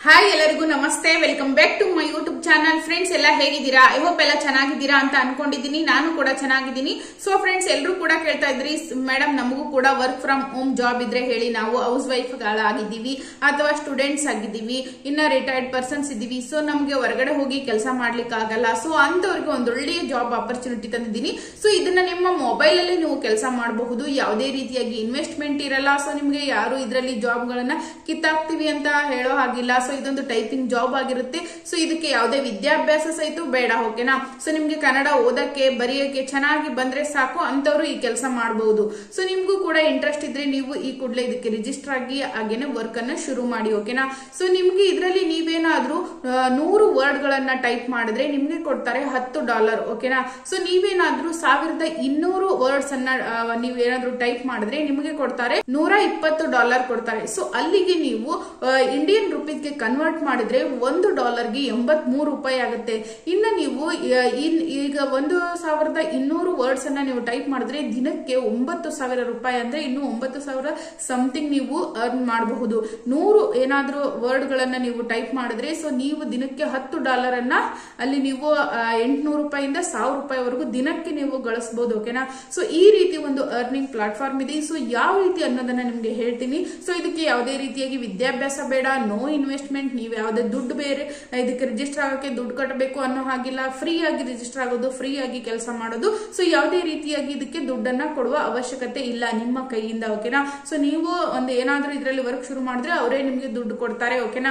hi ಎಲ್ಲರಿಗೂ ನಮಸ್ತೆ welcome back to my YouTube channel friends ಎಲ್ಲ ಹೇಗಿದ್ದೀರಾ ಐ ಹೋಪ್ ಎಲ್ಲ ಚೆನ್ನಾಗಿದ್ದೀರಾ ಅಂತ ಅನ್ಕೊಂಡಿದ್ದೀನಿ ನಾನು ಕೂಡ ಚೆನ್ನಾಗಿದ್ದೀನಿ ಸೊ ಫ್ರೆಂಡ್ಸ್ ಎಲ್ಲರೂ ಕೂಡ ಕೇಳ್ತಾ ಇದ್ರಿ ಮೇಡಮ್ ನಮಗೂ ಕೂಡ ವರ್ಕ್ ಫ್ರಮ್ ಹೋಮ್ ಜಾಬ್ ಇದ್ರೆ ಹೇಳಿ ನಾವು ಹೌಸ್ ವೈಫ್ ಆಗಿದ್ದೀವಿ ಅಥವಾ ಸ್ಟೂಡೆಂಟ್ಸ್ ಆಗಿದ್ದೀವಿ ಇನ್ನ ರಿಟೈರ್ಡ್ ಪರ್ಸನ್ಸ್ ಇದ್ದೀವಿ ಸೊ ನಮ್ಗೆ ಹೊರಗಡೆ ಹೋಗಿ ಕೆಲಸ ಮಾಡ್ಲಿಕ್ಕೆ ಆಗಲ್ಲ ಸೊ ಅಂತವ್ರಿಗೆ ಒಂದೊಳ್ಳೆಯ ಜಾಬ್ ಆಪರ್ಚುನಿಟಿ ತಂದಿದ್ದೀನಿ ಸೊ ಇದನ್ನ ನಿಮ್ಮ ಮೊಬೈಲ್ ಅಲ್ಲಿ ನೀವು ಕೆಲಸ ಮಾಡಬಹುದು ಯಾವುದೇ ರೀತಿಯಾಗಿ ಇನ್ವೆಸ್ಟ್ಮೆಂಟ್ ಇರಲ್ಲ ಸೊ ನಿಮ್ಗೆ ಯಾರು ಇದರಲ್ಲಿ ಜಾಬ್ ಗಳನ್ನ ಕಿತ್ತಾಕ್ತಿವಿ ಅಂತ ಹೇಳೋ ಹಾಗಿಲ್ಲ ಸೊ ಇದೊಂದು ಟೈಪಿಂಗ್ ಜಾಬ್ ಆಗಿರುತ್ತೆ ಸೊ ಇದಕ್ಕೆ ಯಾವುದೇ ವಿದ್ಯಾಭ್ಯಾಸ ಸಹಿತ ಬೇಡ ಓಕೆನಾ ಸೊ ನಿಮ್ಗೆ ಕನ್ನಡ ಓದಕ್ಕೆ ಬರೆಯಕ್ಕೆ ಚೆನ್ನಾಗಿ ಬಂದ್ರೆ ಸಾಕು ಅಂತವ್ರು ಈ ಕೆಲಸ ಮಾಡಬಹುದು ಸೊ ನಿಮ್ಗೂ ಕೂಡ ಇಂಟ್ರೆಸ್ಟ್ ಇದ್ರೆ ನೀವು ಈ ಕೂಡಲೇ ಇದಕ್ಕೆ ರಿಜಿಸ್ಟರ್ ಆಗಿ ಹಾಗೇನೆ ವರ್ಕ್ ಅನ್ನ ಶುರು ಮಾಡಿ ಓಕೆನಾ ಸೊ ನಿಮ್ಗೆ ಇದರಲ್ಲಿ ನೀವೇನಾದ್ರೂ ಆ, ನೂರು ವರ್ಡ್ ಗಳನ್ನ ಟೈಪ್ ಮಾಡಿದ್ರೆ ನಿಮ್ಗೆ ಕೊಡ್ತಾರೆ ಹತ್ತು ಡಾಲರ್ ಓಕೆನಾ ಸೊ ನೀವೇನಾದ್ರೂ ಸಾವಿರದ ಇನ್ನೂರು ವರ್ಡ್ಸ್ ಅನ್ನ ಆ, ನೀವೇನಾದ್ರೂ ಟೈಪ್ ಮಾಡಿದ್ರೆ ನಿಮಗೆ ಕೊಡ್ತಾರೆ ನೂರ ಇಪ್ಪತ್ತು ಡಾಲರ್ ಕೊಡ್ತಾರೆ ಸೊ ಅಲ್ಲಿಗೆ ನೀವು ಇಂಡಿಯನ್ ರುಪೀಸ್ಗೆ ಕನ್ವರ್ಟ್ ಮಾಡಿದ್ರೆ ಒಂದು ಡಾಲರ್ಗೆ ಎಂಬತ್ ಮೂರು ರೂಪಾಯಿ ಆಗುತ್ತೆ ಇನ್ನು ನೀವು ಆ, ಇನ್- ಈಗ ಒಂದು ಸಾವಿರದ ಇನ್ನೂರು ವರ್ಡ್ಸ್ ಅನ್ನ ನೀವು ಟೈಪ್ ಮಾಡಿದ್ರೆ ದಿನಕ್ಕೆ ಒಂಬತ್ತು ಸಾವಿರ ರೂಪಾಯಿ ಅಂದ್ರೆ ಇನ್ನು ಒಂಬತ್ತು ಸಾವಿರ ಸಮಥಿಂಗ್ ನೀವು ಅರ್ನ್ ಮಾಡಬಹುದು ನೂರು ಏನಾದ್ರೂ ವರ್ಡ್ ಗಳನ್ನ ನೀವು ಟೈಪ್ ಮಾಡಿದ್ರೆ ಸೊ ನೀವು ದಿನಕ್ಕೆ ಹತ್ತು ಡಾಲರ್ ಅನ್ನ ಅಲ್ಲಿ ನೀವು ಎಂಟುನೂರು ರೂಪಾಯಿಂದ ಸಾವಿರ ರೂಪಾಯಿವರೆಗೂ ದಿನಕ್ಕೆ ನೀವು ಗಳಿಸಬಹುದು ಓಕೆನಾ ಸೊ ಈ ರೀತಿ ಒಂದು ಅರ್ನಿಂಗ್ ಪ್ಲಾಟ್ಫಾರ್ಮ್ ಇದೆ ಸೊ ಯಾವ ರೀತಿ ಅನ್ನೋದನ್ನ ನಿಮ್ಗೆ ಹೇಳ್ತೀನಿ ಸೊ ಇದಕ್ಕೆ ಯಾವುದೇ ರೀತಿಯಾಗಿ ವಿದ್ಯಾಭ್ಯಾಸ ಬೇಡ ನೋ ಇನ್ವೆಸ್ಟ್ಮೆಂಟ್ ನೀವು ಯಾವುದೇ ದುಡ್ಡು ಬೇರೆ ಇದಕ್ಕೆ ರಿಜಿಸ್ಟರ್ ಆಗೋಕೆ ದುಡ್ಡು ಕಟ್ಟಬೇಕು ಅನ್ನೋ ಹಾಗಿಲ್ಲ ಫ್ರೀ ಆಗಿ ರಿಜಿಸ್ಟರ್ ಆಗೋದು ಫ್ರೀ ಆಗಿ ಕೆಲಸ ಮಾಡೋದು ಸೊ ಯಾವುದೇ ರೀತಿಯಾಗಿ ಇದಕ್ಕೆ ದುಡ್ಡನ್ನ ಕೊಡುವ ಅವಶ್ಯಕತೆ ಇಲ್ಲ ನಿಮ್ಮ ಕೈಯಿಂದ ಓಕೆನಾ ಸೊ ನೀವು ಒಂದು ಏನಾದ್ರೂ ಇದರಲ್ಲಿ ವರ್ಕ್ ಶುರು ಮಾಡಿದ್ರೆ ಅವರೇ ನಿಮ್ಗೆ ದುಡ್ಡು ಕೊಡ್ತಾರೆ ಓಕೆನಾ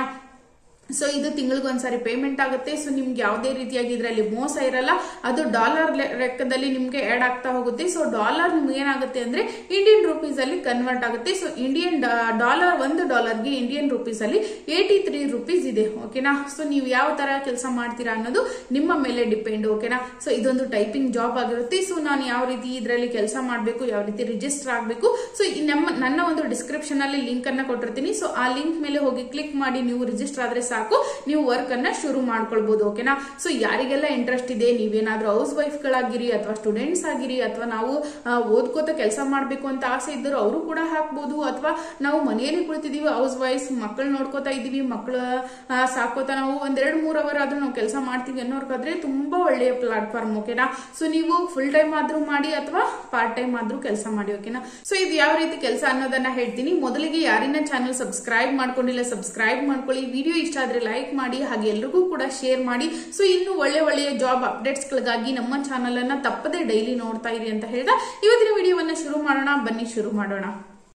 ಸೊ ಇದು ತಿಂಗಳಿಗೆ ಒಂದ್ಸಾರಿ ಪೇಮೆಂಟ್ ಆಗುತ್ತೆ ಸೊ ನಿಮ್ಗೆ ಯಾವುದೇ ರೀತಿಯಾಗಿ ಇದರಲ್ಲಿ ಮೋಸ ಇರಲ್ಲ ಅದು ಡಾಲರ್ ಲೆಕ್ಕದಲ್ಲಿ ನಿಮ್ಗೆ ಆಡ್ ಆಗ್ತಾ ಹೋಗುತ್ತೆ ಸೊ ಡಾಲರ್ ನಿಮ್ಗೆ ಏನಾಗುತ್ತೆ ಅಂದ್ರೆ ಇಂಡಿಯನ್ ರುಪೀಸ್ ಅಲ್ಲಿ ಕನ್ವರ್ಟ್ ಆಗುತ್ತೆ ಸೊ ಇಂಡಿಯನ್ ಡಾಲರ್ ಒಂದು ಡಾಲರ್ಗೆ ಇಂಡಿಯನ್ ರುಪೀಸ್ ಅಲ್ಲಿ ಏಟಿ ತ್ರೀ ರುಪೀಸ್ ಇದೆ ಓಕೆನಾ ಸೊ ನೀವು ಯಾವ ತರ ಕೆಲಸ ಮಾಡ್ತೀರಾ ಅನ್ನೋದು ನಿಮ್ಮ ಮೇಲೆ ಡಿಪೆಂಡ್ ಓಕೆನಾ ಸೊ ಇದೊಂದು ಟೈಪಿಂಗ್ ಜಾಬ್ ಆಗಿರುತ್ತೆ ಸೊ ನಾನು ಯಾವ ರೀತಿ ಇದರಲ್ಲಿ ಕೆಲಸ ಮಾಡಬೇಕು ಯಾವ ರೀತಿ ರಿಜಿಸ್ಟರ್ ಆಗಬೇಕು ಸೊ ನಮ್ಮ ನನ್ನ ಒಂದು ಡಿಸ್ಕ್ರಿಪ್ಷನ್ ಅಲ್ಲಿ ಲಿಂಕ್ ಅನ್ನ ಕೊಟ್ಟಿರ್ತೀನಿ ಸೊ ಆ ಲಿಂಕ್ ಮೇಲೆ ಹೋಗಿ ಕ್ಲಿಕ್ ಮಾಡಿ ನೀವು ರಿಜಿಸ್ಟರ್ ಆದ್ರೆ ಸಾಕು ನೀವು ವರ್ಕ್ ಅನ್ನ ಶುರು ಮಾಡ್ಕೊಳ್ಬಹುದು ಓಕೆನಾ ಸೊ ಯಾರಿಗೆಲ್ಲ ಇಂಟ್ರೆಸ್ಟ್ ಇದೆ ನೀವೇನಾದ್ರೂ ಹೌಸ್ ವೈಫ್ ಗಳಾಗಿರಿ ಅಥವಾ ಸ್ಟೂಡೆಂಟ್ಸ್ ಆಗಿರಿ ಅಥವಾ ನಾವು ಆ, ಓದ್ಕೋತ ಕೆಲಸ ಮಾಡ್ಬೇಕು ಅಂತ ಆಸೆ ಇದ್ದರು ಅವರು ಕೂಡ ಹಾಕ್ಬೋದು ಅಥವಾ ನಾವು ಮನೆಯಲ್ಲಿ ಕುಳಿತಿದೀವಿ ಹೌಸ್ ವೈಫ್ ಮಕ್ಕಳು ನೋಡ್ಕೋತಾ ಇದೀವಿ ಮಕ್ಕಳು ಸಾಕೋತಾ ನಾವು ಒಂದೆರಡು ಮೂರ್ ಅವರ್ ಆದ್ರೂ ನಾವು ಕೆಲಸ ಮಾಡ್ತೀವಿ ಅನ್ನೋರ್ಗಾದ್ರೆ ತುಂಬಾ ಒಳ್ಳೆಯ ಪ್ಲಾಟ್ಫಾರ್ಮ್ ಓಕೆನಾ ಸೊ ನೀವು ಫುಲ್ ಟೈಮ್ ಆದ್ರೂ ಮಾಡಿ ಅಥವಾ ಪಾರ್ಟ್ ಟೈಮ್ ಆದ್ರೂ ಕೆಲಸ ಮಾಡಿ ಓಕೆನಾ ಸೊ ಇದು ಯಾವ ರೀತಿ ಕೆಲಸ ಅನ್ನೋದನ್ನ ಹೇಳ್ತೀನಿ ಮೊದಲಿಗೆ ಯಾರಿನ ಚಾನಲ್ ಸಬ್ಸ್ಕ್ರೈಬ್ ಮಾಡ್ಕೊಂಡಿಲ್ಲ ಸಬ್ಸ್ಕ್ರೈಬ್ ಮಾಡ್ಕೊಳ್ಳಿ ವಿಡಿಯೋ ಇಷ್ಟ ಆದ್ರೆ ಲೈಕ್ ಮಾಡಿ ಹಾಗೆ ಎಲ್ರಿಗೂ ಕೂಡ ಶೇರ್ ಮಾಡಿ ಸೊ ಇನ್ನು ಒಳ್ಳೆ ಒಳ್ಳೆಯ ಜಾಬ್ ಅಪ್ಡೇಟ್ಸ್ ಗಳಿಗಾಗಿ ನಮ್ಮ ಚಾನಲ್ ಅನ್ನ ತಪ್ಪದೆ ಡೈಲಿ ನೋಡ್ತಾ ಇರಿ ಅಂತ ಹೇಳ್ದ ಇವತ್ತಿನ ವಿಡಿಯೋವನ್ನ ಶುರು ಮಾಡೋಣ ಬನ್ನಿ ಶುರು ಮಾಡೋಣ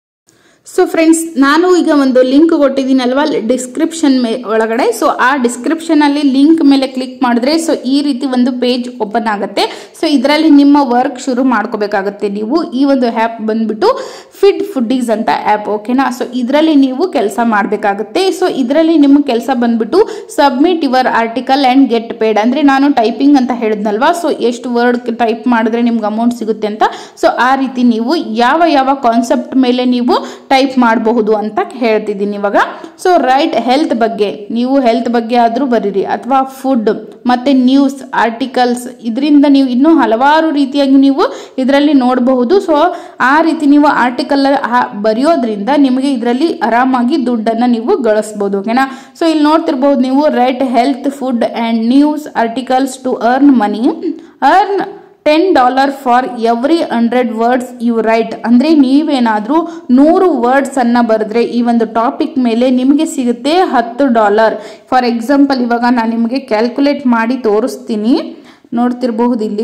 ಸೊ ಫ್ರೆಂಡ್ಸ್ ನಾನು ಈಗ ಒಂದು ಲಿಂಕ್ ಕೊಟ್ಟಿದ್ದೀನಲ್ವಾ ಡಿಸ್ಕ್ರಿಪ್ಷನ್ ಮೇ ಒಳಗಡೆ ಸೊ ಆ ಡಿಸ್ಕ್ರಿಪ್ಷನ್ ಅಲ್ಲಿ ಲಿಂಕ್ ಮೇಲೆ ಕ್ಲಿಕ್ ಮಾಡಿದ್ರೆ ಸೊ ಈ ರೀತಿ ಒಂದು ಪೇಜ್ ಓಪನ್ ಆಗುತ್ತೆ ಸೊ ಇದರಲ್ಲಿ ನಿಮ್ಮ ವರ್ಕ್ ಶುರು ಮಾಡ್ಕೋಬೇಕಾಗುತ್ತೆ ನೀವು ಈ ಒಂದು ಆ್ಯಪ್ ಬಂದ್ಬಿಟ್ಟು ಫಿಡ್ ಫುಡ್ಡೀಸ್ ಅಂತ ಆ್ಯಪ್ ಓಕೆನಾ ಸೊ ಇದರಲ್ಲಿ ನೀವು ಕೆಲಸ ಮಾಡಬೇಕಾಗುತ್ತೆ ಸೊ ಇದರಲ್ಲಿ ನಿಮ್ಮ ಕೆಲಸ ಬಂದ್ಬಿಟ್ಟು submit your article and get paid ಅಂದರೆ ನಾನು ಟೈಪಿಂಗ್ ಅಂತ ಹೇಳಿದ್ನಲ್ವಾ ಸೊ ಎಷ್ಟು ವರ್ಡ್ ಟೈಪ್ ಮಾಡಿದ್ರೆ ನಿಮ್ಗೆ ಅಮೌಂಟ್ ಸಿಗುತ್ತೆ ಅಂತ ಸೊ ಆ ರೀತಿ ನೀವು ಯಾವ ಯಾವ ಕಾನ್ಸೆಪ್ಟ್ ಮೇಲೆ ನೀವು ಟೈಪ್ ಮಾಡಬಹುದು ಅಂತ ಹೇಳ್ತಿದ್ದೀನಿ ಇವಾಗ ಸೊ ರೈಟ್ ಹೆಲ್ತ್ ಬಗ್ಗೆ ನೀವು ಹೆಲ್ತ್ ಬಗ್ಗೆ ಆದರೂ ಬರೀರಿ ಅಥವಾ ಫುಡ್ ಮತ್ತೆ ನ್ಯೂಸ್ ಆರ್ಟಿಕಲ್ಸ್ ಇದರಿಂದ ನೀವು ಇನ್ನೂ ಹಲವಾರು ರೀತಿಯಾಗಿ ನೀವು ಇದರಲ್ಲಿ ನೋಡಬಹುದು ಸೊ ಆ ರೀತಿ ನೀವು ಆರ್ಟಿಕಲ್ ಬರೆಯೋದ್ರಿಂದ ನಿಮಗೆ ಇದರಲ್ಲಿ ಆರಾಮಾಗಿ ದುಡ್ಡನ್ನು ನೀವು ಗಳಿಸ್ಬೋದು ಓಕೆನಾ ಸೊ ಇಲ್ಲಿ ನೋಡ್ತಿರ್ಬೋದು ನೀವು write health food and news articles to earn money earn ten dollar for every hundred words you write ಅಂದರೆ ನೀವೇನಾದರೂ ನೂರು ವರ್ಡ್ಸ್ ಅನ್ನ ಬರೆದ್ರೆ ಈ ಒಂದು ಟಾಪಿಕ್ ಮೇಲೆ ನಿಮಗೆ ಸಿಗುತ್ತೆ ಹತ್ತು ಡಾಲರ್ ಫಾರ್ ಎಕ್ಸಾಂಪಲ್ ಇವಾಗ ನಾನು ನಿಮಗೆ ಕ್ಯಾಲ್ಕುಲೇಟ್ ಮಾಡಿ ತೋರಿಸ್ತೀನಿ ನೋಡ್ತಿರಬಹುದು ಇಲ್ಲಿ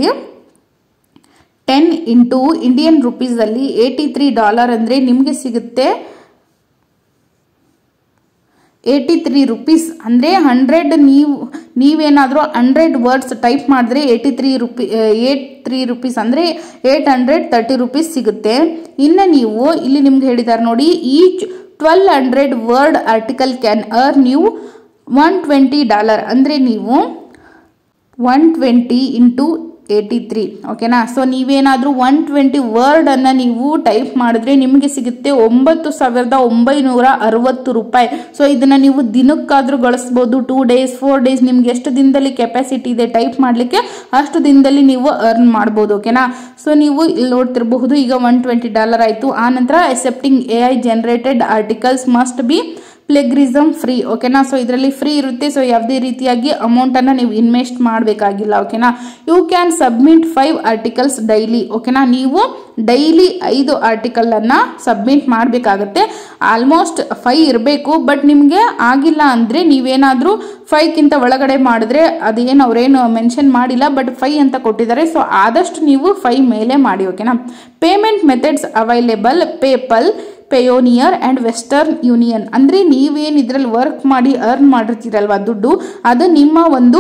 ಟೆನ್ ಇಂಟು ಇಂಡಿಯನ್ ರುಪೀಸಲ್ಲಿ ಏಯ್ಟಿ ತ್ರೀ ಡಾಲರ್ ಅಂದರೆ ನಿಮಗೆ ಸಿಗುತ್ತೆ ಏಯ್ಟಿ ತ್ರೀ ರುಪೀಸ್ ಅಂದರೆ ಹಂಡ್ರೆಡ್ ನೀವು ನೀವೇನಾದರೂ ಹಂಡ್ರೆಡ್ ವರ್ಡ್ಸ್ ಟೈಪ್ ಮಾಡಿದ್ರೆ eighty three rupee eight three rupees ಅಂದರೆ ಏಯ್ಟ್ ಹಂಡ್ರೆಡ್ ತರ್ಟಿ ರುಪೀಸ್ ಸಿಗುತ್ತೆ ಇನ್ನು ನೀವು ಇಲ್ಲಿ ನಿಮ್ಗೆ ಹೇಳಿದ್ದಾರೆ ನೋಡಿ each twelve hundred word article can earn you one twenty dollar ಅಂದರೆ ನೀವು one twenty into eighty three ಓಕೆನಾ ಸೊ ನೀವೇನಾದರೂ ಒನ್ ಟ್ವೆಂಟಿ ವರ್ಡನ್ನು ನೀವು ಟೈಪ್ ಮಾಡಿದ್ರೆ ನಿಮಗೆ ಸಿಗುತ್ತೆ ಒಂಬತ್ತು ಸಾವಿರದ ಒಂಬೈನೂರ ಅರವತ್ತು ರೂಪಾಯಿ ಸೊ ಇದನ್ನು ನೀವು ದಿನಕ್ಕಾದರೂ ಗಳಿಸ್ಬೋದು ಟೂ ಡೇಸ್ ಫೋರ್ ಡೇಸ್ ನಿಮ್ಗೆ ಎಷ್ಟು ದಿನದಲ್ಲಿ ಕೆಪಾಸಿಟಿ ಇದೆ ಟೈಪ್ ಮಾಡಲಿಕ್ಕೆ ಅಷ್ಟು ದಿನದಲ್ಲಿ ನೀವು ಅರ್ನ್ ಮಾಡ್ಬೋದು ಓಕೆನಾ ಸೊ ನೀವು ಇಲ್ಲಿ ನೋಡ್ತಿರಬಹುದು ಈಗ ಒನ್ ಟ್ವೆಂಟಿ ಡಾಲರ್ ಆಯಿತು ಆ ನಂತರ accepting A I generated articles must be plagiarism free ಓಕೆನಾ ಸೊ ಇದರಲ್ಲಿ ಫ್ರೀ ಇರುತ್ತೆ ಸೊ ಯಾವುದೇ ರೀತಿಯಾಗಿ ಅಮೌಂಟನ್ನು ನೀವು ಇನ್ವೆಸ್ಟ್ ಮಾಡಬೇಕಾಗಿಲ್ಲ ಓಕೆನಾ you can submit five articles daily ಓಕೆನಾ ನೀವು ಡೈಲಿ ಐದು ಆರ್ಟಿಕಲನ್ನು ಸಬ್ಮಿಟ್ ಮಾಡಬೇಕಾಗತ್ತೆ ಆಲ್ಮೋಸ್ಟ್ ಫೈ ಇರಬೇಕು ಬಟ್ ನಿಮಗೆ ಆಗಿಲ್ಲ ಅಂದರೆ ನೀವೇನಾದರೂ ಫೈವ್ಗಿಂತ ಒಳಗಡೆ ಮಾಡಿದ್ರೆ ಅದೇನು ಅವರೇನು ಮೆನ್ಷನ್ ಮಾಡಿಲ್ಲ ಬಟ್ ಫೈ ಅಂತ ಕೊಟ್ಟಿದ್ದಾರೆ ಸೊ ಆದಷ್ಟು ನೀವು ಫೈ ಮೇಲೆ ಮಾಡಿ ಓಕೆನಾ payment methods available PayPal Payoneer and Western Union ಅಂದರೆ ನೀವೇನು ಇದರಲ್ಲಿ ವರ್ಕ್ ಮಾಡಿ ಅರ್ನ್ ಮಾಡಿರ್ತೀರಲ್ವ ದುಡ್ಡು ಅದು ನಿಮ್ಮ ಒಂದು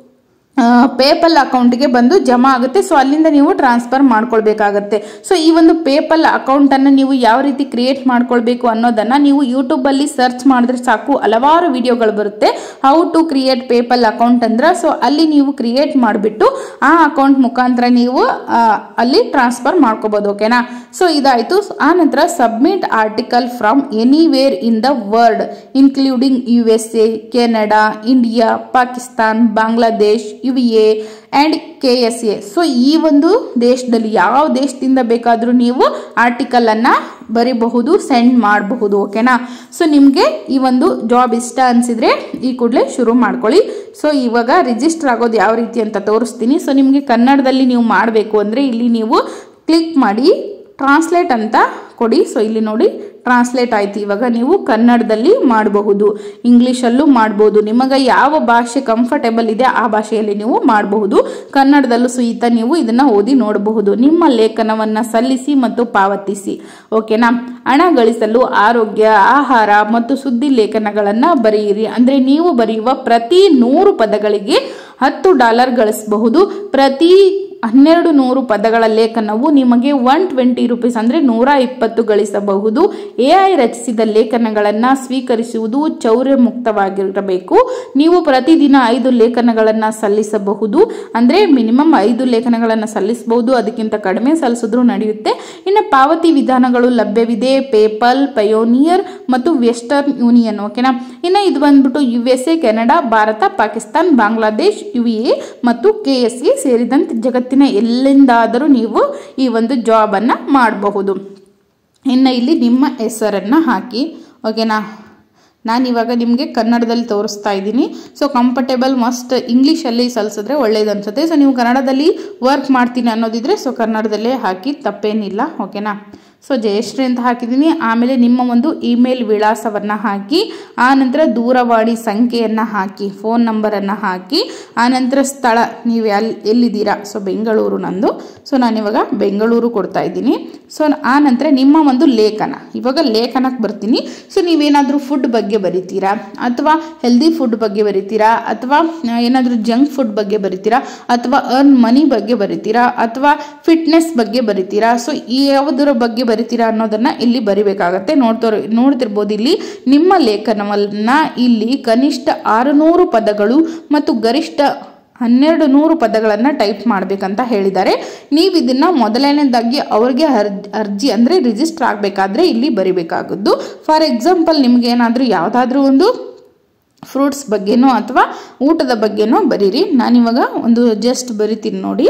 ಪೇಪಲ್ ಅಕೌಂಟ್ಗೆ ಬಂದು ಜಮಾ ಆಗುತ್ತೆ ಸೊ ಅಲ್ಲಿಂದ ನೀವು ಟ್ರಾನ್ಸ್ಫರ್ ಮಾಡ್ಕೊಳ್ಬೇಕಾಗತ್ತೆ ಸೊ ಈ ಒಂದು ಪೇಪಲ್ ಅಕೌಂಟನ್ನು ನೀವು ಯಾವ ರೀತಿ ಕ್ರಿಯೇಟ್ ಮಾಡ್ಕೊಳ್ಬೇಕು ಅನ್ನೋದನ್ನು ನೀವು ಯೂಟ್ಯೂಬಲ್ಲಿ ಸರ್ಚ್ ಮಾಡಿದ್ರೆ ಸಾಕು ಹಲವಾರು ವಿಡಿಯೋಗಳು ಬರುತ್ತೆ how to create PayPal account ಅಂದ್ರೆ ಸೊ ಅಲ್ಲಿ ನೀವು ಕ್ರಿಯೇಟ್ ಮಾಡಿಬಿಟ್ಟು ಆ ಅಕೌಂಟ್ ಮುಖಾಂತರ ನೀವು ಆ, ಅಲ್ಲಿ ಟ್ರಾನ್ಸ್ಫರ್ ಮಾಡ್ಕೋಬೋದು ಓಕೆನಾ ಸೊ ಇದಾಯಿತು ಆ ನಂತರ submit article from anywhere in the world including U S A Canada India Pakistan Bangladesh U A and K S A so ಈ ಒಂದು ದೇಶದಲ್ಲಿ ಯಾವ ದೇಶದಿಂದ ಬೇಕಾದರೂ ನೀವು ಆರ್ಟಿಕಲನ್ನು ಬರಿಬಹುದು ಸೆಂಡ್ ಮಾಡಬಹುದು ಓಕೆನಾ ಸೊ ನಿಮಗೆ ಈ ಒಂದು ಜಾಬ್ ಇಷ್ಟ ಅನಿಸಿದ್ರೆ ಈ ಕೂಡಲೇ ಶುರು ಮಾಡ್ಕೊಳ್ಳಿ ಸೊ ಇವಾಗ ರಿಜಿಸ್ಟರ್ ಆಗೋದು ಯಾವ ರೀತಿ ಅಂತ ತೋರಿಸ್ತೀನಿ ಸೊ ನಿಮಗೆ ಕನ್ನಡದಲ್ಲಿ ನೀವು ಮಾಡಬೇಕು ಅಂದರೆ ಇಲ್ಲಿ ನೀವು ಕ್ಲಿಕ್ ಮಾಡಿ ಟ್ರಾನ್ಸ್ಲೇಟ್ ಅಂತ ಕೊಡಿ ಸೊ ಇಲ್ಲಿ ನೋಡಿ ಟ್ರಾನ್ಸ್ಲೇಟ್ ಆಯ್ತು ಇವಾಗ ನೀವು ಕನ್ನಡದಲ್ಲಿ ಮಾಡಬಹುದು ಇಂಗ್ಲೀಷಲ್ಲೂ ಮಾಡ್ಬೋದು ನಿಮಗೆ ಯಾವ ಭಾಷೆ ಕಂಫರ್ಟೇಬಲ್ ಇದೆ ಆ ಭಾಷೆಯಲ್ಲಿ ನೀವು ಮಾಡಬಹುದು ಕನ್ನಡದಲ್ಲೂ ಸಹಿತ ನೀವು ಇದನ್ನು ಓದಿ ನೋಡಬಹುದು ನಿಮ್ಮ ಲೇಖನವನ್ನು ಸಲ್ಲಿಸಿ ಮತ್ತು ಪಾವತಿಸಿ ಓಕೆನಾ ಹಣ ಗಳಿಸಲು ಆರೋಗ್ಯ ಆಹಾರ ಮತ್ತು ಸುದ್ದಿ ಲೇಖನಗಳನ್ನು ಬರೆಯಿರಿ ಅಂದರೆ ನೀವು ಬರೆಯುವ ಪ್ರತಿ ನೂರು ಪದಗಳಿಗೆ ಹತ್ತು ಡಾಲರ್ ಗಳಿಸಬಹುದು ಪ್ರತಿ ಹನ್ನೆರಡು ನೂರು ಪದಗಳ ಲೇಖನವು ನಿಮಗೆ ಒನ್ ಟ್ವೆಂಟಿ ರುಪೀಸ್ ಅಂದರೆ ನೂರ ಇಪ್ಪತ್ತು ಗಳಿಸಬಹುದು ಎ ಐ ರಚಿಸಿದ ಲೇಖನಗಳನ್ನು ಸ್ವೀಕರಿಸುವುದು ಚೌರ್ಯ ಮುಕ್ತವಾಗಿರಬೇಕು ನೀವು ಪ್ರತಿದಿನ ಐದು ಲೇಖನಗಳನ್ನು ಸಲ್ಲಿಸಬಹುದು ಅಂದರೆ ಮಿನಿಮಮ್ ಐದು ಲೇಖನಗಳನ್ನು ಸಲ್ಲಿಸಬಹುದು ಅದಕ್ಕಿಂತ ಕಡಿಮೆ ಸಲ್ಲಿಸಿದ್ರೂ ನಡೆಯುತ್ತೆ ಇನ್ನು ಪಾವತಿ ವಿಧಾನಗಳು ಲಭ್ಯವಿದೆ ಪೇಪಲ್ ಪಯೋನಿಯರ್ ಮತ್ತು ವೆಸ್ಟರ್ನ್ ಯೂನಿಯನ್ ಓಕೆನಾ ಇನ್ನು ಇದು ಬಂದ್ಬಿಟ್ಟು U S A Canada Bharat Pakistan Bangladesh U A ಮತ್ತು ಕೆ ಎಸ್ ಎ ಸೇರಿದಂತೆ ಜಗತ್ತಿನ ಎಲ್ಲಿಂದಾದರೂ ನೀವು ಈ ಒಂದು ಜಾಬನ್ನು ಮಾಡಬಹುದು ಇನ್ನು ಇಲ್ಲಿ ನಿಮ್ಮ ಹೆಸರನ್ನು ಹಾಕಿ ಓಕೆನಾ ನಾನು ಇವಾಗ ನಿಮಗೆ ಕನ್ನಡದಲ್ಲಿ ತೋರಿಸ್ತಾ ಇದ್ದೀನಿ ಸೊ ಕಂಫರ್ಟೇಬಲ್ ಮಸ್ಟ್ ಇಂಗ್ಲೀಷಲ್ಲಿ ಸಲ್ಲಿಸಿದ್ರೆ ಒಳ್ಳೇದು ಅನ್ಸುತ್ತೆ ಸೊ ನೀವು ಕನ್ನಡದಲ್ಲಿ ವರ್ಕ್ ಮಾಡ್ತೀನಿ ಅನ್ನೋದಿದ್ರೆ ಸೊ ಕನ್ನಡದಲ್ಲೇ ಹಾಕಿ ತಪ್ಪೇನಿಲ್ಲ ಓಕೆನಾ ಸೊ ಜಯಶ್ರೀ ಅಂತ ಹಾಕಿದ್ದೀನಿ ಆಮೇಲೆ ನಿಮ್ಮ ಒಂದು ಇಮೇಲ್ ವಿಳಾಸವನ್ನು ಹಾಕಿ ಆ ನಂತರ ದೂರವಾಣಿ ಸಂಖ್ಯೆಯನ್ನು ಹಾಕಿ ಫೋನ್ ನಂಬರನ್ನು ಹಾಕಿ ಆ ನಂತರ ಸ್ಥಳ ನೀವು ಎಲ್ಲಿ ಎಲ್ಲಿದ್ದೀರಾ ಸೊ ಬೆಂಗಳೂರು ನಂದು ಸೊ ನಾನಿವಾಗ ಬೆಂಗಳೂರು ಕೊಡ್ತಾ ಇದ್ದೀನಿ ಸೊ ಆ ನಂತರ ನಿಮ್ಮ ಒಂದು ಲೇಖನ ಇವಾಗ ಲೇಖನಕ್ಕೆ ಬರ್ತೀನಿ ಸೊ ನೀವೇನಾದರೂ ಫುಡ್ ಬಗ್ಗೆ ಬರಿತೀರಾ ಅಥವಾ ಹೆಲ್ದಿ ಫುಡ್ ಬಗ್ಗೆ ಬರಿತೀರಾ ಅಥವಾ ಏನಾದರೂ ಜಂಕ್ ಫುಡ್ ಬಗ್ಗೆ ಬರಿತೀರಾ ಅಥವಾ ಅರ್ನ್ ಮನಿ ಬಗ್ಗೆ ಬರಿತೀರಾ ಅಥವಾ ಫಿಟ್ನೆಸ್ ಬಗ್ಗೆ ಬರಿತೀರಾ ಸೊ ಈ ಯಾವುದರ ಬಗ್ಗೆ ಬರಿತೀರಾ ಅನ್ನೋದನ್ನ ಇಲ್ಲಿ ಬರಿಬೇಕಾಗತ್ತೆ ನೋಡ್ತೋರ್ ನೋಡ್ತಿರ್ಬೋದು ಇಲ್ಲಿ ನಿಮ್ಮ ಲೇಖನವನ್ನ ಇಲ್ಲಿ ಕನಿಷ್ಠ ಆರುನೂರು ಪದಗಳು ಮತ್ತು ಗರಿಷ್ಠ ಹನ್ನೆರಡು ನೂರು ಪದಗಳನ್ನು ಟೈಪ್ ಮಾಡಬೇಕಂತ ಹೇಳಿದ್ದಾರೆ ನೀವು ಇದನ್ನ ಮೊದಲನೇದಾಗಿ ಅವ್ರಿಗೆ ಅರ್ಜಿ ಅರ್ಜಿ ಅಂದರೆ ರಿಜಿಸ್ಟರ್ ಆಗಬೇಕಾದ್ರೆ ಇಲ್ಲಿ ಬರಿಬೇಕಾಗದ್ದು ಫಾರ್ ಎಕ್ಸಾಂಪಲ್ ನಿಮ್ಗೆ ಏನಾದರೂ ಯಾವುದಾದ್ರೂ ಒಂದು ಫ್ರೂಟ್ಸ್ ಬಗ್ಗೆನೋ ಅಥವಾ ಊಟದ ಬಗ್ಗೆನೋ ಬರೀರಿ ನಾನಿವಾಗ ಒಂದು ಜಸ್ಟ್ ಬರಿತೀನಿ ನೋಡಿ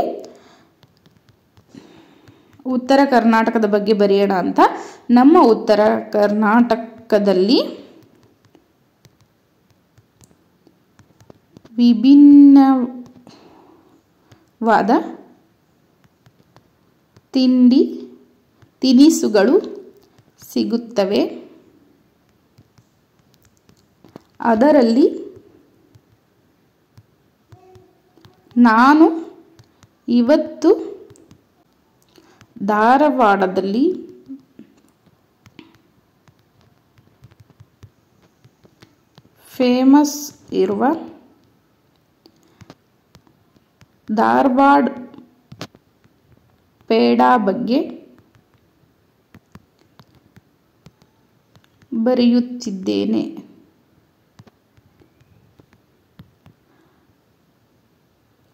ಉತ್ತರ ಕರ್ನಾಟಕದ ಬಗ್ಗೆ ಬರೆಯೋಣ ಅಂತ ನಮ್ಮ ಉತ್ತರ ಕರ್ನಾಟಕದಲ್ಲಿ ವಿಭಿನ್ನವಾದ ತಿಂಡಿ ತಿನಿಸುಗಳು ಸಿಗುತ್ತವೆ ಅದರಲ್ಲಿ ನಾನು ಇವತ್ತು ಧಾರವಾಡದಲ್ಲಿ ಫೇಮಸ್ ಇರುವ ಧಾರವಾಡ ಪೇಡ ಬಗ್ಗೆ ಬರೆಯುತ್ತಿದ್ದೇನೆ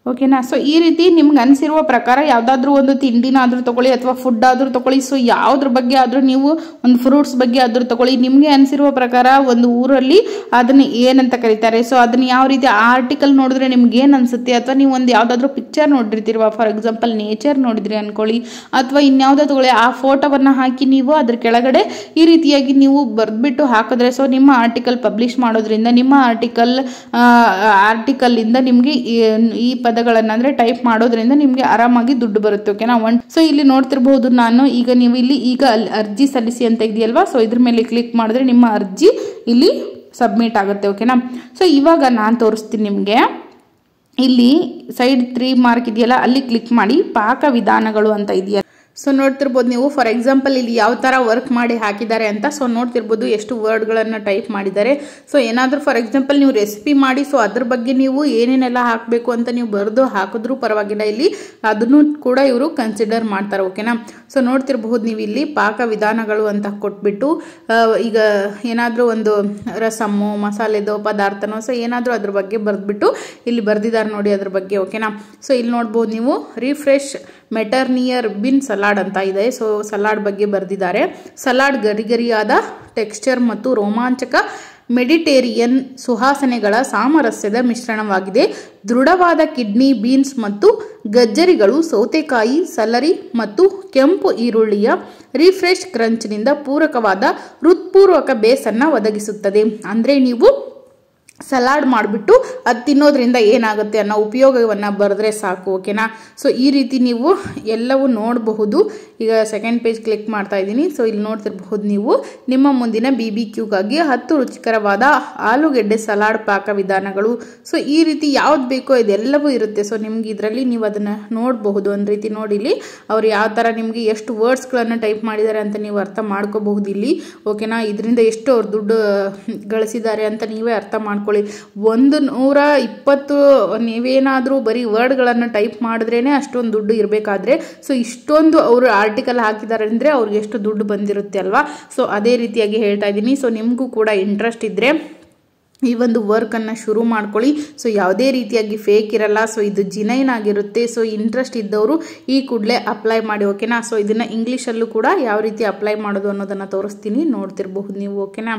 ಓಕೆನಾ ಸೊ ಈ ರೀತಿ ನಿಮ್ಗೆ ಅನಿಸಿರುವ ಪ್ರಕಾರ ಯಾವುದಾದ್ರೂ ಒಂದು ತಿಂಡಿನಾದ್ರೂ ತಗೊಳ್ಳಿ ಅಥವಾ ಫುಡ್ ಆದ್ರೂ ತಗೊಳ್ಳಿ ಸೊ ಯಾವುದ್ರ ಬಗ್ಗೆ ಆದ್ರೂ ನೀವು ಒಂದು ಫ್ರೂಟ್ಸ್ ಬಗ್ಗೆ ಆದ್ರೂ ತಗೊಳ್ಳಿ ನಿಮಗೆ ಅನಿಸಿರುವ ಪ್ರಕಾರ ಒಂದು ಊರಲ್ಲಿ ಅದನ್ನ ಏನಂತ ಕರೀತಾರೆ ಸೊ ಅದನ್ನ ಯಾವ ರೀತಿ ಆರ್ಟಿಕಲ್ ನೋಡಿದ್ರೆ ನಿಮ್ಗೆ ಏನು ಅನ್ಸುತ್ತೆ ಅಥವಾ ನೀವು ಒಂದು ಯಾವುದಾದ್ರೂ ಪಿಕ್ಚರ್ ನೋಡಿರ್ತೀರುವ ಫಾರ್ ಎಕ್ಸಾಂಪಲ್ ನೇಚರ್ ನೋಡಿದ್ರಿ ಅನ್ಕೊಳ್ಳಿ ಅಥವಾ ಇನ್ಯಾವುದೋ ತಗೊಳ್ಳಿ ಆ ಫೋಟೋವನ್ನು ಹಾಕಿ ನೀವು ಅದ್ರ ಕೆಳಗಡೆ ಈ ರೀತಿಯಾಗಿ ನೀವು ಬರೆದ್ಬಿಟ್ಟು ಹಾಕಿದ್ರೆ ಸೊ ನಿಮ್ಮ ಆರ್ಟಿಕಲ್ ಪಬ್ಲಿಷ್ ಮಾಡೋದ್ರಿಂದ ನಿಮ್ಮ ಆರ್ಟಿಕಲ್ ಆರ್ಟಿಕಲ್ ಇಂದ ನಿಮಗೆ ಈ ಪದಗಳನ್ನು ಅಂದ್ರೆ ಟೈಪ್ ಮಾಡೋದ್ರಿಂದ ನಿಮಗೆ ಆರಾಮಾಗಿ ದುಡ್ಡು ಬರುತ್ತೆ ಓಕೆನಾ ಒನ್ ಸೊ ಇಲ್ಲಿ ನೋಡ್ತಿರ್ಬಹುದು ನಾನು ಈಗ ನೀವು ಇಲ್ಲಿ ಈಗ ಅಲ್ಲಿ ಅರ್ಜಿ ಸಲ್ಲಿಸಿ ಅಂತ ಇದೆಯಲ್ವಾ ಸೊ ಇದ್ರ ಮೇಲೆ ಕ್ಲಿಕ್ ಮಾಡಿದ್ರೆ ನಿಮ್ಮ ಅರ್ಜಿ ಇಲ್ಲಿ ಸಬ್ಮಿಟ್ ಆಗುತ್ತೆ ಓಕೆನಾ ಸೊ ಇವಾಗ ನಾನು ತೋರಿಸ್ತೀನಿ ನಿಮಗೆ ಇಲ್ಲಿ ಸೈಡ್ ತ್ರೀ ಮಾರ್ಕ್ ಇದೆಯಲ್ಲ ಅಲ್ಲಿ ಕ್ಲಿಕ್ ಮಾಡಿ ಪಾಕ ವಿಧಾನಗಳು ಅಂತ ಇದೆಯಲ್ಲ ಸೊ ನೋಡ್ತಿರ್ಬೋದು ನೀವು ಫಾರ್ ಎಕ್ಸಾಂಪಲ್ ಇಲ್ಲಿ ಯಾವ ಥರ ವರ್ಕ್ ಮಾಡಿ ಹಾಕಿದ್ದಾರೆ ಅಂತ ಸೊ ನೋಡ್ತಿರ್ಬೋದು ಎಷ್ಟು ವರ್ಡ್ಗಳನ್ನು ಟೈಪ್ ಮಾಡಿದ್ದಾರೆ ಸೊ ಏನಾದರೂ ಫಾರ್ ಎಕ್ಸಾಂಪಲ್ ನೀವು ರೆಸಿಪಿ ಮಾಡಿ ಸೊ ಅದ್ರ ಬಗ್ಗೆ ನೀವು ಏನೇನೆಲ್ಲ ಹಾಕಬೇಕು ಅಂತ ನೀವು ಬರೆದು ಹಾಕಿದ್ರೂ ಪರವಾಗಿಲ್ಲ ಇಲ್ಲಿ ಅದನ್ನು ಕೂಡ ಇವರು ಕನ್ಸಿಡರ್ ಮಾಡ್ತಾರೆ ಓಕೆನಾ ಸೊ ನೋಡ್ತಿರ್ಬಹುದು ನೀವು ಇಲ್ಲಿ ಪಾಕ ವಿಧಾನಗಳು ಅಂತ ಕೊಟ್ಬಿಟ್ಟು ಈಗ ಏನಾದರೂ ಒಂದು ರಸಮ್ಮು ಮಸಾಲೆದೋ ಪದಾರ್ಥನೋ ಸೊ ಏನಾದರೂ ಅದ್ರ ಬಗ್ಗೆ ಬರೆದ್ಬಿಟ್ಟು ಇಲ್ಲಿ ಬರೆದಿದ್ದಾರೆ ನೋಡಿ ಅದ್ರ ಬಗ್ಗೆ ಓಕೆನಾ ಸೊ ಇಲ್ಲಿ ನೋಡ್ಬೋದು ನೀವು ರಿಫ್ರೆಶ್ ಮೆಟರ್ನಿಯರ್ ಬಿನ್ ಸಲಾಡ್ ಅಂತ ಇದೆ ಸೊ ಸಲಾಡ್ ಬಗ್ಗೆ ಬರೆದಿದ್ದಾರೆ ಸಲಾಡ್ ಗರಿಗರಿಯಾದ ಟೆಕ್ಸ್ಚರ್ ಮತ್ತು ರೋಮಾಂಚಕ ಮೆಡಿಟೇರಿಯನ್ ಸುವಾಸನೆಗಳ ಸಾಮರಸ್ಯದ ಮಿಶ್ರಣವಾಗಿದೆ ದೃಢವಾದ ಕಿಡ್ನಿ ಬೀನ್ಸ್ ಮತ್ತು ಗಜ್ಜರಿಗಳು ಸೌತೆಕಾಯಿ ಸಲರಿ ಮತ್ತು ಕೆಂಪು ಈರುಳ್ಳಿಯ ರಿಫ್ರೆಶ್ ಕ್ರಂಚ್ನಿಂದ ಪೂರಕವಾದ ಹೃತ್ಪೂರ್ವಕ ಬೇಸನ್ನು ಒದಗಿಸುತ್ತದೆ ಅಂದರೆ ನೀವು ಸಲಾಡ್ ಮಾಡಿಬಿಟ್ಟು ಅದು ತಿನ್ನೋದ್ರಿಂದ ಏನಾಗುತ್ತೆ ಅನ್ನೋ ಉಪಯೋಗವನ್ನು ಬರೆದ್ರೆ ಸಾಕು ಓಕೆನಾ ಸೊ ಈ ರೀತಿ ನೀವು ಎಲ್ಲವೂ ನೋಡಬಹುದು ಈಗ ಸೆಕೆಂಡ್ ಪೇಜ್ ಕ್ಲಿಕ್ ಮಾಡ್ತಾ ಇದ್ದೀನಿ ಸೊ ಇಲ್ಲಿ ನೋಡ್ತಿರಬಹುದು ನೀವು ನಿಮ್ಮ ಮುಂದಿನ ಬಿ ಬಿ ಕ್ಯೂಗಾಗಿ ಹತ್ತು ರುಚಿಕರವಾದ ಆಲೂಗೆಡ್ಡೆ ಸಲಾಡ್ ಪಾಕ ವಿಧಾನಗಳು ಸೊ ಈ ರೀತಿ ಯಾವ್ದು ಬೇಕೋ ಇದೆಲ್ಲವೂ ಇರುತ್ತೆ ಸೊ ನಿಮ್ಗೆ ಇದರಲ್ಲಿ ನೀವು ಅದನ್ನು ನೋಡಬಹುದು ಒಂದು ರೀತಿ ನೋಡಿ ಇಲ್ಲಿ ಅವ್ರು ಯಾವ ಥರ ನಿಮಗೆ ಎಷ್ಟು ವರ್ಡ್ಸ್ಗಳನ್ನು ಟೈಪ್ ಮಾಡಿದ್ದಾರೆ ಅಂತ ನೀವು ಅರ್ಥ ಮಾಡ್ಕೋಬಹುದು ಇಲ್ಲಿ ಓಕೆನಾ ಇದರಿಂದ ಎಷ್ಟು ಅವ್ರು ದುಡ್ಡು ಗಳಿಸಿದ್ದಾರೆ ಅಂತ ನೀವೇ ಅರ್ಥ ಮಾಡ್ಕೊಳ್ಳಿ ಒಂದು ನೂರ ಇಪ್ಪತ್ತು ನೀವೇನಾದರೂ ಬರೀ ವರ್ಡ್ಗಳನ್ನು ಟೈಪ್ ಮಾಡಿದ್ರೇ ಅಷ್ಟೊಂದು ದುಡ್ಡು ಇರಬೇಕಾದ್ರೆ ಸೊ ಇಷ್ಟೊಂದು ಅವರು ಆರ್ಟಿಕಲ್ ಹಾಕಿದ್ದಾರೆ ಅಂದರೆ ಅವ್ರಿಗೆ ಎಷ್ಟು ದುಡ್ಡು ಬಂದಿರುತ್ತೆ ಅಲ್ವಾ ಸೊ ಅದೇ ರೀತಿಯಾಗಿ ಹೇಳ್ತಾ ಇದ್ದೀನಿ ಸೊ ನಿಮಗೂ ಕೂಡ ಇಂಟ್ರೆಸ್ಟ್ ಇದ್ದರೆ ಈ ಒಂದು ವರ್ಕನ್ನು ಶುರು ಮಾಡ್ಕೊಳ್ಳಿ ಸೊ ಯಾವುದೇ ರೀತಿಯಾಗಿ ಫೇಕ್ ಇರಲ್ಲ ಸೊ ಇದು ಜಿನೈನ್ ಆಗಿರುತ್ತೆ ಸೊ ಇಂಟ್ರೆಸ್ಟ್ ಇದ್ದವರು ಈ ಕೂಡಲೇ ಅಪ್ಲೈ ಮಾಡಿ ಓಕೆನಾ ಸೊ ಇದನ್ನು ಇಂಗ್ಲೀಷಲ್ಲೂ ಕೂಡ ಯಾವ ರೀತಿ ಅಪ್ಲೈ ಮಾಡೋದು ಅನ್ನೋದನ್ನು ತೋರಿಸ್ತೀನಿ ನೋಡ್ತಿರಬಹುದು ನೀವು ಓಕೆನಾ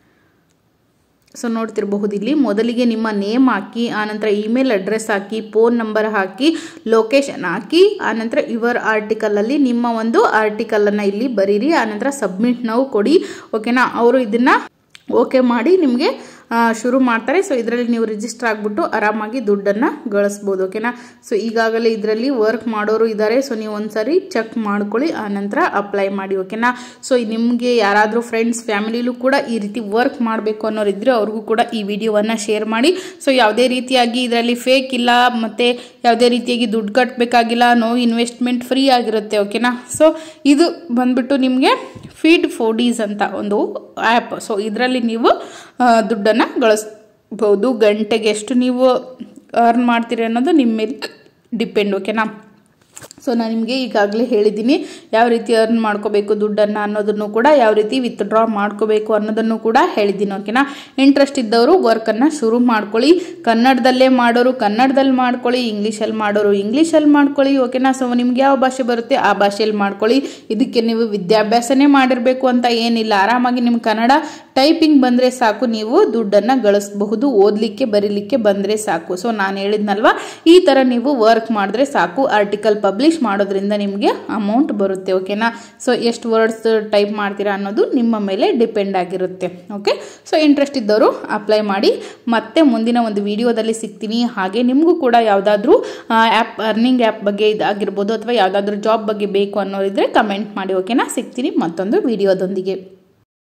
ಸೊ ನೋಡ್ತಿರಬಹುದು ಇಲ್ಲಿ ಮೊದಲಿಗೆ ನಿಮ್ಮ ನೇಮ್ ಹಾಕಿ ಆನಂತರ ಇಮೇಲ್ ಅಡ್ರೆಸ್ ಹಾಕಿ ಫೋನ್ ನಂಬರ್ ಹಾಕಿ ಲೊಕೇಶನ್ ಹಾಕಿ ಆನಂತರ ಯುವರ್ ಆರ್ಟಿಕಲಲ್ಲಿ ನಿಮ್ಮ ಒಂದು ಆರ್ಟಿಕಲನ್ನು ಇಲ್ಲಿ ಬರೀರಿ ಆನಂತರ ಸಬ್ಮಿಟ್ ನಾವು ಕೊಡಿ ಓಕೆನಾ ಅವರು ಇದನ್ನು ಓಕೆ ಮಾಡಿ ನಿಮಗೆ ಶುರು ಮಾಡ್ತಾರೆ ಸೊ ಇದರಲ್ಲಿ ನೀವು ರಿಜಿಸ್ಟರ್ ಆಗಿಬಿಟ್ಟು ಆರಾಮಾಗಿ ದುಡ್ಡನ್ನು ಗಳಿಸ್ಬೋದು ಓಕೆನಾ ಸೊ ಈಗಾಗಲೇ ಇದರಲ್ಲಿ ವರ್ಕ್ ಮಾಡೋರು ಇದ್ದಾರೆ ಸೊ ನೀವು ಒಂದ್ಸರಿ ಚೆಕ್ ಮಾಡ್ಕೊಳ್ಳಿ ಆನಂತರ ಅಪ್ಲೈ ಮಾಡಿ ಓಕೆನಾ ಸೊ ನಿಮಗೆ ಯಾರಾದರೂ ಫ್ರೆಂಡ್ಸ್ ಫ್ಯಾಮಿಲಿಲೂ ಕೂಡ ಈ ರೀತಿ ವರ್ಕ್ ಮಾಡಬೇಕು ಅನ್ನೋರು ಇದ್ದರೆ ಅವ್ರಿಗೂ ಕೂಡ ಈ ವಿಡಿಯೋವನ್ನು ಶೇರ್ ಮಾಡಿ ಸೊ ಯಾವುದೇ ರೀತಿಯಾಗಿ ಇದರಲ್ಲಿ ಫೇಕ್ ಇಲ್ಲ ಮತ್ತು ಯಾವುದೇ ರೀತಿಯಾಗಿ ದುಡ್ಡು ಕಟ್ಟಬೇಕಾಗಿಲ್ಲ ನೋ ಇನ್ವೆಸ್ಟ್ಮೆಂಟ್ ಫ್ರೀ ಆಗಿರುತ್ತೆ ಓಕೆನಾ ಸೊ ಇದು ಬಂದ್ಬಿಟ್ಟು ನಿಮಗೆ ಫೀಡ್ ಫೋಡೀಸ್ ಅಂತ ಒಂದು ಆ್ಯಪ್ ಸೊ ಇದರಲ್ಲಿ ನೀವು ದುಡ್ಡನ್ನು ಗಳಿಸ್ಬೋದು ಗಂಟೆಗೆ ಎಷ್ಟು ನೀವು ಅರ್ನ್ ಮಾಡ್ತೀರಿ ಅನ್ನೋದು ನಿಮ್ಮ ಮೇಲೆ ಡಿಪೆಂಡ್ ಓಕೆನಾ ಸೊ ನಾನು ನಿಮಗೆ ಈಗಾಗಲೇ ಹೇಳಿದ್ದೀನಿ ಯಾವ ರೀತಿ ಅರ್ನ್ ಮಾಡ್ಕೋಬೇಕು ದುಡ್ಡನ್ನು ಅನ್ನೋದನ್ನು ಕೂಡ ಯಾವ ರೀತಿ ವಿತ್ಡ್ರಾ ಮಾಡ್ಕೋಬೇಕು ಅನ್ನೋದನ್ನು ಕೂಡ ಹೇಳಿದ್ದೀನಿ ಓಕೆನಾ ಇಂಟ್ರೆಸ್ಟ್ ಇದ್ದವರು ವರ್ಕನ್ನು ಶುರು ಮಾಡ್ಕೊಳ್ಳಿ ಕನ್ನಡದಲ್ಲೇ ಮಾಡೋರು ಕನ್ನಡದಲ್ಲಿ ಮಾಡ್ಕೊಳ್ಳಿ ಇಂಗ್ಲೀಷಲ್ಲಿ ಮಾಡೋರು ಇಂಗ್ಲೀಷಲ್ಲಿ ಮಾಡ್ಕೊಳ್ಳಿ ಓಕೆನಾ ಸೊ ನಿಮ್ಗೆ ಯಾವ ಭಾಷೆ ಬರುತ್ತೆ ಆ ಭಾಷೆಯಲ್ಲಿ ಮಾಡ್ಕೊಳ್ಳಿ ಇದಕ್ಕೆ ನೀವು ವಿದ್ಯಾಭ್ಯಾಸನೇ ಮಾಡಿರಬೇಕು ಅಂತ ಏನಿಲ್ಲ ಆರಾಮಾಗಿ ನಿಮ್ಮ ಕನ್ನಡ ಟೈಪಿಂಗ್ ಬಂದರೆ ಸಾಕು ನೀವು ದುಡ್ಡನ್ನು ಗಳಿಸಬಹುದು ಓದಲಿಕ್ಕೆ ಬರೀಲಿಕ್ಕೆ ಬಂದರೆ ಸಾಕು ಸೊ ನಾನು ಹೇಳಿದ್ನಲ್ವಾ ಈ ಥರ ನೀವು ವರ್ಕ್ ಮಾಡಿದ್ರೆ ಸಾಕು ಆರ್ಟಿಕಲ್ ಪಬ್ಲಿಷ್ ಮಾಡೋದ್ರಿಂದ ನಿಮಗೆ ಅಮೌಂಟ್ ಬರುತ್ತೆ ಓಕೆನಾ ಸೊ ಎಷ್ಟು ವರ್ಡ್ಸ್ ಟೈಪ್ ಮಾಡ್ತೀರಾ ಅನ್ನೋದು ನಿಮ್ಮ ಮೇಲೆ ಡಿಪೆಂಡ್ ಆಗಿರುತ್ತೆ ಓಕೆ ಸೊ ಇಂಟ್ರೆಸ್ಟ್ ಇದ್ದವರು ಅಪ್ಲೈ ಮಾಡಿ ಮತ್ತೆ ಮುಂದಿನ ಒಂದು ವಿಡಿಯೋದಲ್ಲಿ ಸಿಗ್ತೀನಿ ಹಾಗೆ ನಿಮಗೂ ಕೂಡ ಯಾವುದಾದ್ರೂ ಆ್ಯಪ್ ಅರ್ನಿಂಗ್ ಆ್ಯಪ್ ಬಗ್ಗೆ ಇದಾಗಿರ್ಬೋದು ಅಥವಾ ಯಾವುದಾದ್ರೂ ಜಾಬ್ ಬಗ್ಗೆ ಬೇಕು ಅನ್ನೋರಿದ್ರೆ ಕಮೆಂಟ್ ಮಾಡಿ ಓಕೆನಾ ಸಿಗ್ತೀನಿ ಮತ್ತೊಂದು ವಿಡಿಯೋದೊಂದಿಗೆ